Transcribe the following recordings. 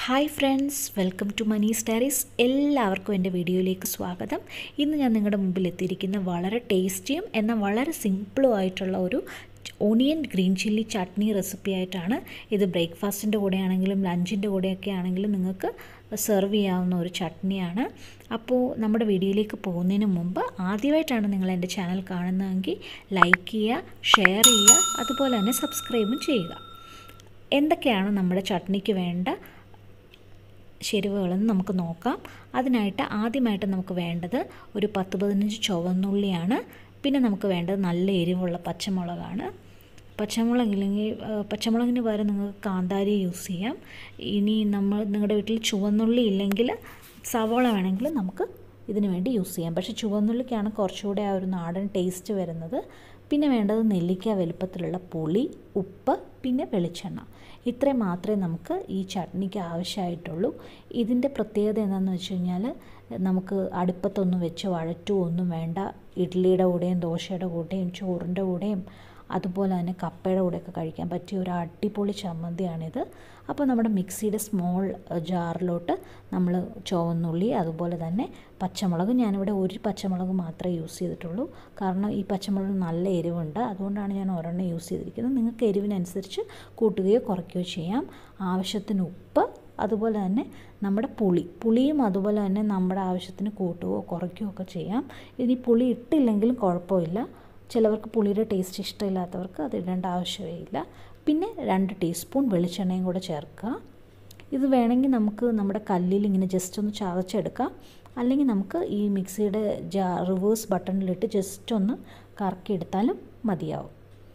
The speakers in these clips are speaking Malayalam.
hi friends welcome to Mani's diaries എല്ലാവർക്കും എൻ്റെ വീഡിയോയിലേക്ക് സ്വാഗതം ഇന്ന് ഞാൻ നിങ്ങളുടെ മുമ്പിൽ എത്തിയിരിക്കുന്ന വളരെ ടേസ്റ്റിയും എന്നാൽ വളരെ സിമ്പിളും ആയിട്ടുള്ള ഒരു onion green chilli chutney recipe ആയിട്ടാണ് ഇത് ബ്രേക്ക്ഫാസ്റ്റിൻ്റെ കൂടെ ആണെങ്കിലും ലഞ്ചിൻ്റെ കൂടെയൊക്കെ ആണെങ്കിലും നിങ്ങൾക്ക് സെർവ് ചെയ്യാവുന്ന ഒരു ചട്നിയാണ് അപ്പോൾ നമ്മുടെ വീഡിയോയിലേക്ക് പോകുന്നതിന് മുമ്പ് ആദ്യമായിട്ടാണ് നിങ്ങൾ എൻ്റെ ചാനൽ കാണുന്നതെങ്കിൽ ലൈക്ക് ചെയ്യുക ഷെയർ ചെയ്യുക അതുപോലെ തന്നെ സബ്സ്ക്രൈബും ചെയ്യുക എന്തൊക്കെയാണ് നമ്മുടെ ചട്നിക്ക് വേണ്ട ചേരുവകളെന്ന് നമുക്ക് നോക്കാം അതിനായിട്ട് ആദ്യമായിട്ട് നമുക്ക് വേണ്ടത് ഒരു പത്ത് പതിനഞ്ച് ചുവന്നുള്ളിയാണ് പിന്നെ നമുക്ക് വേണ്ടത് നല്ല എരിവുള്ള പച്ചമുളകാണ് പച്ചമുളക് ഇല്ലെങ്കിൽ പച്ചമുളകിന് പകരം നിങ്ങൾക്ക് കാന്താരി യൂസ് ചെയ്യാം ഇനി നമ്മൾ നിങ്ങളുടെ വീട്ടിൽ ചുവന്നുള്ളി ഇല്ലെങ്കിൽ സവോള വേണമെങ്കിൽ നമുക്ക് ഇതിന് വേണ്ടി യൂസ് ചെയ്യാം പക്ഷേ ചുവന്നുള്ളിക്കാണ് കുറച്ചുകൂടെ ആ ഒരു നാടൻ ടേസ്റ്റ് വരുന്നത് പിന്നെ വേണ്ടത് നെല്ലിക്ക വലുപ്പത്തിലുള്ള പുളി ഉപ്പ് പിന്നെ വെളിച്ചെണ്ണ ഇത്രയും മാത്രമേ നമുക്ക് ഈ ചട്നിക്ക് ആവശ്യമായിട്ടുള്ളൂ ഇതിൻ്റെ പ്രത്യേകത എന്താണെന്ന് വെച്ച് കഴിഞ്ഞാൽ നമുക്ക് അടുപ്പത്തൊന്നും വെച്ച് വഴറ്റുമൊന്നും വേണ്ട ഇഡ്ഡലിയുടെ കൂടെയും ദോശയുടെ കൂടെയും ചോറിൻ്റെ കൂടെയും അതുപോലെ തന്നെ കപ്പയുടെ കൂടെയൊക്കെ കഴിക്കാൻ പറ്റിയ ഒരു അടിപൊളി ചമ്മന്തിയാണിത് അപ്പോൾ നമ്മുടെ മിക്സിയുടെ സ്മോൾ ജാറിലോട്ട് നമ്മൾ ചുവന്നുള്ളി അതുപോലെ തന്നെ പച്ചമുളക് ഞാനിവിടെ ഒരു പച്ചമുളക് മാത്രമേ യൂസ് ചെയ്തിട്ടുള്ളൂ കാരണം ഈ പച്ചമുളക് നല്ല എരിവുണ്ട് അതുകൊണ്ടാണ് ഞാൻ ഒരെണ്ണം യൂസ് ചെയ്തിരിക്കുന്നത് നിങ്ങൾക്ക് എരിവിനനുസരിച്ച് കൂട്ടുകയോ കുറയ്ക്കുകയോ ചെയ്യാം ആവശ്യത്തിന് ഉപ്പ് അതുപോലെ തന്നെ നമ്മുടെ പുളി പുളിയും അതുപോലെ തന്നെ നമ്മുടെ ആവശ്യത്തിന് കൂട്ടുകയോ കുറയ്ക്കുകയോ ഒക്കെ ചെയ്യാം ഇനി പുളി ഇട്ടില്ലെങ്കിലും കുഴപ്പമില്ല ചിലവർക്ക് പുളിയുടെ ടേസ്റ്റ് ഇഷ്ടമില്ലാത്തവർക്ക് അത് ഇടേണ്ട ആവശ്യമേ ഇല്ല പിന്നെ രണ്ട് ടീസ്പൂൺ വെളിച്ചെണ്ണയും കൂടെ ചേർക്കുക ഇത് വേണമെങ്കിൽ നമുക്ക് നമ്മുടെ കല്ലിൽ ഇങ്ങനെ ജസ്റ്റ് ഒന്ന് ചതച്ചെടുക്കാം അല്ലെങ്കിൽ നമുക്ക് ഈ മിക്സിയുടെ ജാ റിവേഴ്സ് ബട്ടണിലിട്ട് ജസ്റ്റ് ഒന്ന് കറക്കിയെടുത്താലും മതിയാവും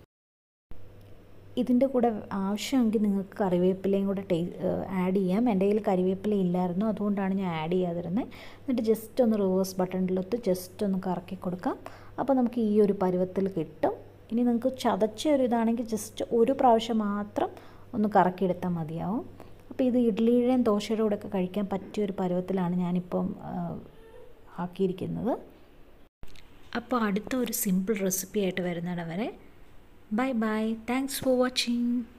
ഇതിൻ്റെ കൂടെ ആവശ്യമെങ്കിൽ നിങ്ങൾക്ക് കറിവേപ്പിലയും കൂടെ ടേ ആഡ് ചെയ്യാം എൻ്റെ കയ്യിൽ കറിവേപ്പില ഇല്ലായിരുന്നു അതുകൊണ്ടാണ് ഞാൻ ആഡ് ചെയ്യാതിരുന്നത് എന്നിട്ട് ജസ്റ്റ് ഒന്ന് റിവേഴ്സ് ബട്ടണിലൊത്ത് ജസ്റ്റ് ഒന്ന് കറക്കി കൊടുക്കാം അപ്പോൾ നമുക്ക് ഈ ഒരു പരുവത്തിൽ കിട്ടും ഇനി നിങ്ങൾക്ക് ചതച്ച ഒരു ഇതാണെങ്കിൽ ജസ്റ്റ് ഒരു പ്രാവശ്യം മാത്രം ഒന്ന് കറക്കിയെടുത്താൽ മതിയാവും അപ്പോൾ ഇത് ഇഡ്ഡലിയുടെയും ദോശയുടെ കൂടെ ഒക്കെ കഴിക്കാൻ പറ്റിയ ഒരു പരുവത്തിലാണ് ഞാനിപ്പം ആക്കിയിരിക്കുന്നത് അപ്പോൾ അടുത്ത ഒരു സിമ്പിൾ റെസിപ്പി ആയിട്ട് വരുന്നിടം വരെ bye bye thanks for watching